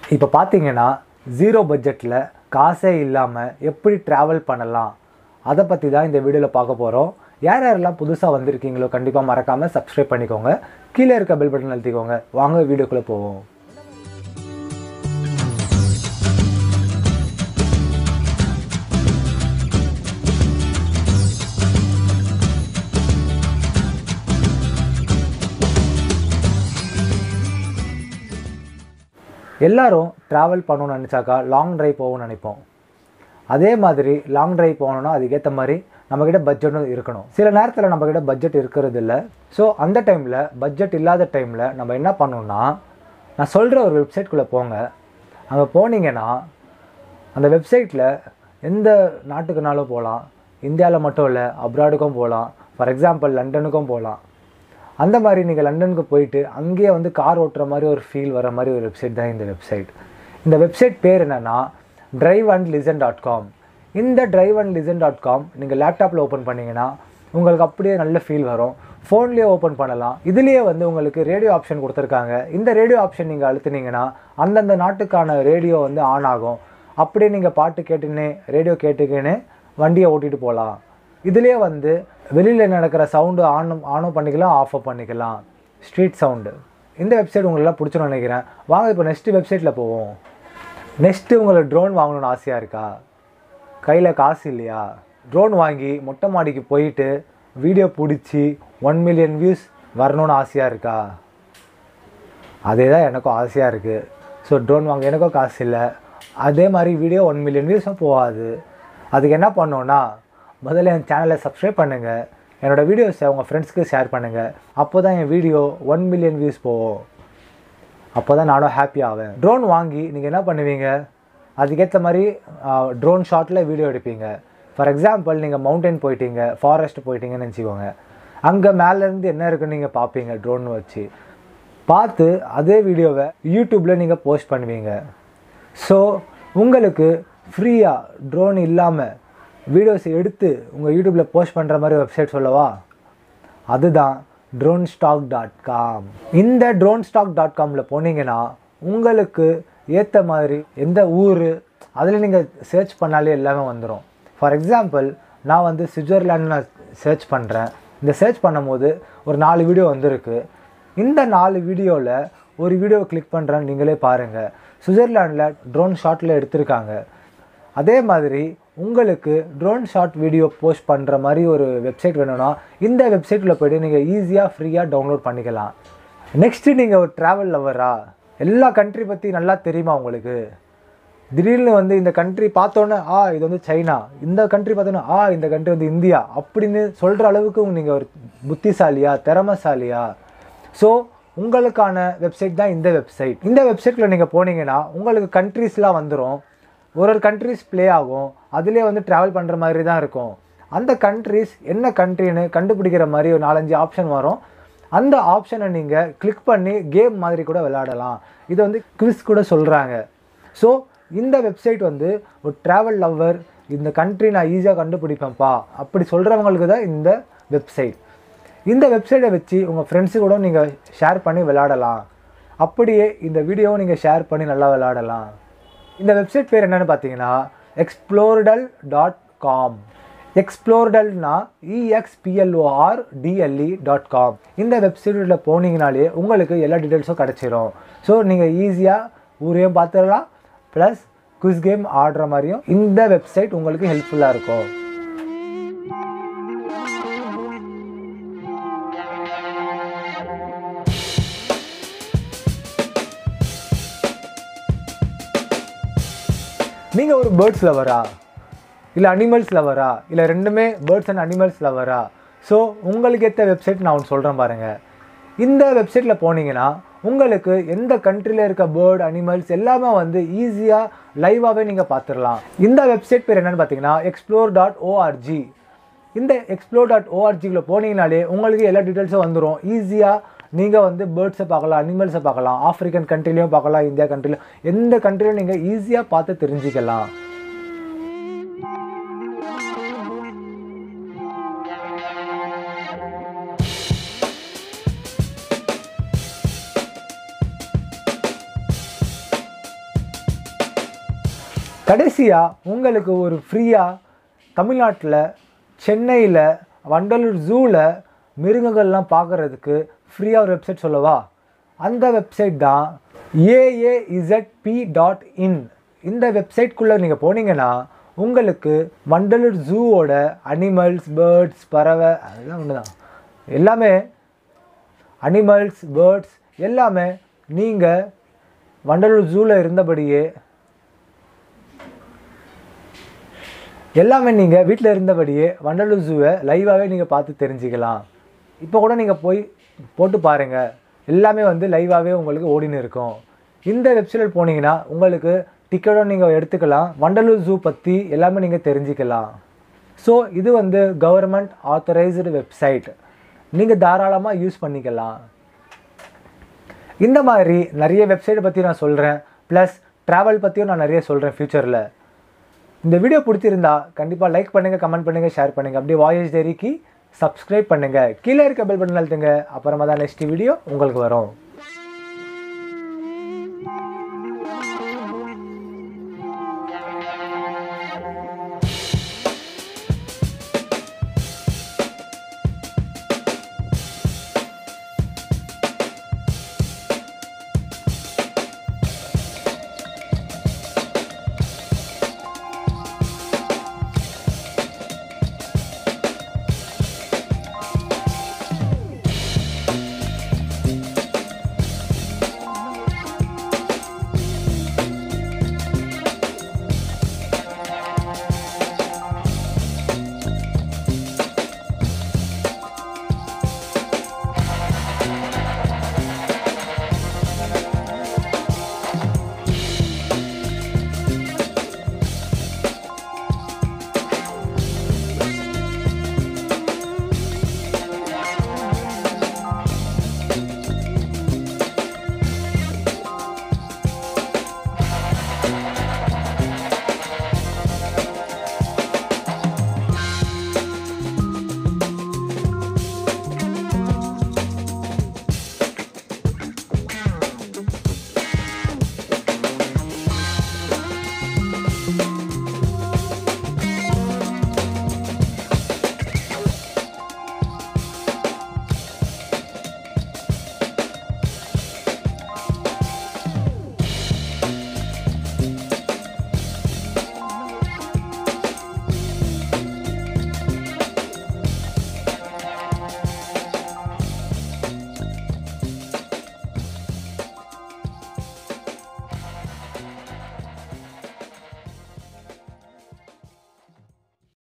இப்போ பார்த்தீங்கன்னா ஜீரோ பட்ஜெட்டில் காசே இல்லாமல் எப்படி ட்ராவல் பண்ணலாம் அதை பற்றி தான் இந்த வீடியோவில் பார்க்க போகிறோம் யார் யாரெல்லாம் புதுசாக வந்திருக்கீங்களோ கண்டிப்பாக மறக்காமல் சப்ஸ்கிரைப் பண்ணிக்கோங்க கீழே இருக்க பெல் பட்டன் அழுத்திக்கோங்க வாங்க வீடியோக்குள்ளே போவோம் எல்லாரும் ட்ராவல் பண்ணணும்னு நினச்சாக்கா லாங் டிரைவ் போகணும்னு நினைப்போம் அதே மாதிரி லாங் டிரைவ் போகணுன்னா அதுக்கேற்ற மாதிரி நம்மக்கிட்ட பட்ஜெட்டும் இருக்கணும் சில நேரத்தில் நம்மக்கிட்ட பட்ஜெட் இருக்கிறது இல்லை ஸோ அந்த டைமில் பட்ஜெட் இல்லாத டைமில் நம்ம என்ன பண்ணணும்னா நான் சொல்கிற ஒரு வெப்சைட்குள்ளே போங்க அங்கே போனீங்கன்னா அந்த வெப்சைட்டில் எந்த நாட்டுக்குனாலும் போகலாம் இந்தியாவில் மட்டும் இல்லை அப்ராடுக்கும் போகலாம் ஃபார் எக்ஸாம்பிள் லண்டனுக்கும் போகலாம் அந்த மாதிரி நீங்கள் லண்டனுக்கு போயிட்டு அங்கேயே வந்து கார் ஓட்டுற மாதிரி ஒரு ஃபீல் வர மாதிரி ஒரு வெப்சைட் தான் இந்த வெப்சைட் இந்த வெப்சைட் பேர் என்னென்னா drive and listen dot com இந்த drive and listen dot com நீங்கள் லேப்டாப்பில் ஓப்பன் பண்ணிங்கன்னா உங்களுக்கு அப்படியே நல்ல ஃபீல் வரும் ஃபோன்லேயே ஓப்பன் பண்ணலாம் இதுலேயே வந்து உங்களுக்கு ரேடியோ ஆப்ஷன் கொடுத்துருக்காங்க இந்த ரேடியோ ஆப்ஷன் நீங்கள் அழுத்துனீங்கன்னா அந்தந்த நாட்டுக்கான ரேடியோ வந்து ஆன் ஆகும் அப்படியே நீங்கள் பாட்டு கேட்டுக்கினே ரேடியோ கேட்டுக்கினே வண்டியை ஓட்டிகிட்டு போகலாம் இதுலேயே வந்து வெளியில் நடக்கிற சவுண்டு ஆனும் ஆனும் பண்ணிக்கலாம் ஆஃபும் பண்ணிக்கலாம் ஸ்ட்ரீட் சவுண்டு இந்த வெப்சைட் உங்களெல்லாம் பிடிச்சுன்னு நினைக்கிறேன் வாங்க இப்போ நெக்ஸ்ட் வெப்சைட்டில் போவோம் நெக்ஸ்ட்டு உங்களுக்கு ட்ரோன் வாங்கணும்னு ஆசையாக இருக்கா கையில் காசு இல்லையா ட்ரோன் வாங்கி மொட்டை மாடிக்கு போயிட்டு வீடியோ பிடிச்சி ஒன் மில்லியன் வியூஸ் வரணும்னு ஆசையாக இருக்கா அதே தான் எனக்கும் ஆசையாக இருக்குது ஸோ ட்ரோன் வாங்க எனக்கும் காசு இல்லை அதே மாதிரி வீடியோ ஒன் மில்லியன் வியூஸும் போகாது அதுக்கு என்ன பண்ணோன்னா முதல்ல என் சேனலை சப்ஸ்கிரைப் பண்ணுங்கள் என்னோடய வீடியோஸை உங்கள் ஃப்ரெண்ட்ஸ்க்கு ஷேர் பண்ணுங்கள் அப்போ தான் என் வீடியோ ஒன் மில்லியன் வியூஸ் போகும் அப்போ தான் நானும் ஹாப்பி ஆவேன் ட்ரோன் வாங்கி நீங்கள் என்ன பண்ணுவீங்க அதுக்கேற்ற மாதிரி ட்ரோன் ஷாட்டில் வீடியோ எடுப்பீங்க ஃபார் எக்ஸாம்பிள் நீங்கள் மவுண்டன் போயிட்டீங்க ஃபாரஸ்ட் போயிட்டீங்கன்னு நினச்சிக்கோங்க அங்கே மேலேருந்து என்ன இருக்குன்னு நீங்கள் பார்ப்பீங்க ட்ரோன் வச்சு பார்த்து அதே வீடியோவை யூடியூப்பில் நீங்கள் போஸ்ட் பண்ணுவீங்க ஸோ உங்களுக்கு ஃப்ரீயாக ட்ரோன் இல்லாமல் வீடியோஸ் எடுத்து உங்கள் யூடியூப்பில் போஸ்ட் பண்ணுற மாதிரி வெப்சைட் சொல்லவா அதுதான் ட்ரோன் ஸ்டாக் டாட் காம் இந்த ட்ரோன் ஸ்டாக் டாட் காமில் போனீங்கன்னா உங்களுக்கு ஏற்ற மாதிரி எந்த ஊர் அதில் நீங்கள் சர்ச் பண்ணாலே எல்லாமே வந்துடும் ஃபார் எக்ஸாம்பிள் நான் வந்து சுவிட்சர்லாந்து நான் சர்ச் பண்ணுறேன் இந்த சர்ச் பண்ணும்போது ஒரு நாலு வீடியோ வந்திருக்கு இந்த நாலு வீடியோவில் ஒரு வீடியோ கிளிக் பண்ணுறேன்னு நீங்களே பாருங்கள் சுவிட்சர்லாண்டில் ட்ரோன் ஷாட்டில் எடுத்திருக்காங்க அதே மாதிரி உங்களுக்கு ட்ரோன் ஷாட் வீடியோ போஸ்ட் பண்ணுற மாதிரி ஒரு வெப்சைட் வேணும்னா இந்த வெப்சைட்டில் போய்ட்டு நீங்கள் ஈஸியாக ஃப்ரீயாக டவுன்லோட் பண்ணிக்கலாம் நெக்ஸ்ட்டு நீங்கள் ஒரு ட்ராவல் லவரா எல்லா கண்ட்ரி பற்றி நல்லா தெரியுமா உங்களுக்கு திடீர்னு வந்து இந்த கண்ட்ரி பார்த்தோன்னே ஆ இது வந்து சைனா இந்த கண்ட்ரி பார்த்தோன்னே ஆ இந்த கண்ட்ரி வந்து இந்தியா அப்படின்னு சொல்கிற அளவுக்கு நீங்கள் ஒரு புத்திசாலியா திறமசாலியா ஸோ உங்களுக்கான வெப்சைட் தான் இந்த வெப்சைட் இந்த வெப்சைட்டில் நீங்கள் போனீங்கன்னா உங்களுக்கு கண்ட்ரீஸ்லாம் வந்துடும் ஒரு ஒரு கண்ட்ரிஸ் ப்ளே ஆகும் அதுலேயே வந்து ட்ராவல் பண்ணுற மாதிரி தான் இருக்கும் அந்த கண்ட்ரிஸ் என்ன கண்ட்ரின்னு கண்டுபிடிக்கிற மாதிரி ஒரு நாலஞ்சு ஆப்ஷன் வரும் அந்த ஆப்ஷனை நீங்கள் கிளிக் பண்ணி கேம் மாதிரி கூட விளையாடலாம் இதை வந்து குவிஸ் கூட சொல்கிறாங்க ஸோ இந்த வெப்சைட் வந்து ஒரு ட்ராவல் லவ்வர் இந்த கண்ட்ரி நான் ஈஸியாக கண்டுபிடிப்பேன்ப்பா அப்படி சொல்கிறவங்களுக்கு தான் இந்த வெப்சைட் இந்த வெப்சைட்டை வச்சு உங்கள் ஃப்ரெண்ட்ஸு கூட நீங்கள் ஷேர் பண்ணி விளையாடலாம் அப்படியே இந்த வீடியோவும் நீங்கள் ஷேர் பண்ணி நல்லா விளையாடலாம் இந்த வெப்சைட் பேர் என்னென்னு பார்த்தீங்கன்னா எக்ஸ்ப்ளோர்டல் டாட் காம் எக்ஸ்ப்ளோர்டல்னா இஎக்ஸ்பிஎல்ஓஆர் டிஎல்இ டாட் காம் இந்த வெப்சைட்டில் போனீங்கனாலே உங்களுக்கு எல்லா டீட்டெயில்ஸும் கிடச்சிரும் ஸோ நீங்கள் ஈஸியாக ஊரையும் பார்த்துடலாம் ப்ளஸ் குவிஸ் கேம் ஆடுற மாதிரியும் இந்த வெப்சைட் உங்களுக்கு ஹெல்ப்ஃபுல்லாக இருக்கும் நீங்கள் ஒரு பேர்ட்ஸ் லவரா இல்லை அனிமல்ஸ் லவரா இல்லை ரெண்டுமே பேர்ட்ஸ் அண்ட் அனிமல்ஸ் லவரா ஸோ உங்களுக்கு ஏற்ற வெப்சைட் நான் ஒன்று சொல்கிறேன் பாருங்கள் இந்த வெப்சைட்டில் போனீங்கன்னா உங்களுக்கு எந்த கண்ட்ரியில் இருக்க பேர்ட் அனிமல்ஸ் எல்லாமே வந்து ஈஸியாக லைவாகவே நீங்கள் பார்த்துடலாம் இந்த வெப்சைட் பேர் என்னென்னு பார்த்தீங்கன்னா எக்ஸ்ப்ளோர் டாட் ஓஆர்ஜி இந்த எக்ஸ்ப்ளோர் டாட் ஓஆர்ஜிக்குள்ளே போனீங்கனாலே உங்களுக்கு எல்லா டீட்டெயில்ஸும் வந்துடும் ஈஸியாக நீங்கள் வந்து பேர்ட்ஸை பார்க்கலாம் அனிமல்ஸை பார்க்கலாம் ஆஃப்ரிக்கன் கண்ட்ரிலையும் பார்க்கலாம் இந்தியா கண்ட்ரிலையும் எந்த கண்ட்ரிலையும் நீங்கள் ஈஸியாக பார்த்து தெரிஞ்சுக்கலாம் கடைசியாக உங்களுக்கு ஒரு ஃப்ரீயாக தமிழ்நாட்டில் சென்னையில் வண்டலூர் ஜூவில் மிருகங்கள்லாம் பார்க்குறதுக்கு ஃப்ரீயாக ஒரு வெப்சைட் சொல்லவா அந்த வெப்சைட் தான் ஏஏஇசட்பி டாட் இன் இந்த வெப்சைட்குள்ளே நீங்கள் போனீங்கன்னா உங்களுக்கு வண்டலூர் ஜூவோட அனிமல்ஸ் பேர்ட்ஸ் பறவை அதெல்லாம் ஒன்று தான் எல்லாமே அனிமல்ஸ் பேர்ட்ஸ் எல்லாமே நீங்கள் வண்டலூர் ஜூவில் இருந்தபடியே எல்லாமே நீங்கள் வீட்டில் இருந்தபடியே வண்டலூர் ஜூவை லைவாகவே நீங்கள் பார்த்து தெரிஞ்சுக்கலாம் இப்போ கூட நீங்கள் போய் போட்டு பாருங்கள் எல்லாமே வந்து லைவாகவே உங்களுக்கு ஓடின்னு இருக்கும் இந்த வெப்சைட் போனீங்கன்னா உங்களுக்கு டிக்கெட்டும் நீங்கள் எடுத்துக்கலாம் வண்டலூர் ஜூ பற்றி எல்லாமே நீங்கள் தெரிஞ்சுக்கலாம் ஸோ இது வந்து கவர்மெண்ட் ஆத்தரைஸ்டு வெப்சைட் நீங்கள் தாராளமாக யூஸ் பண்ணிக்கலாம் இந்த மாதிரி நிறைய வெப்சைட் பற்றி நான் சொல்கிறேன் ப்ளஸ் ட்ராவல் பற்றியும் நான் நிறைய சொல்கிறேன் ஃப்யூச்சரில் இந்த வீடியோ பிடிச்சிருந்தா கண்டிப்பாக லைக் பண்ணுங்கள் கமெண்ட் பண்ணுங்கள் ஷேர் பண்ணுங்கள் அப்படியே வாயஸ் டெரிக்கு சப்ஸ்கிரைப் பண்ணுங்கள் கீழே இருக்க பெல் பட்டன் அழுத்துங்க அப்புறமா தான் நெக்ஸ்ட் வீடியோ உங்களுக்கு வரும்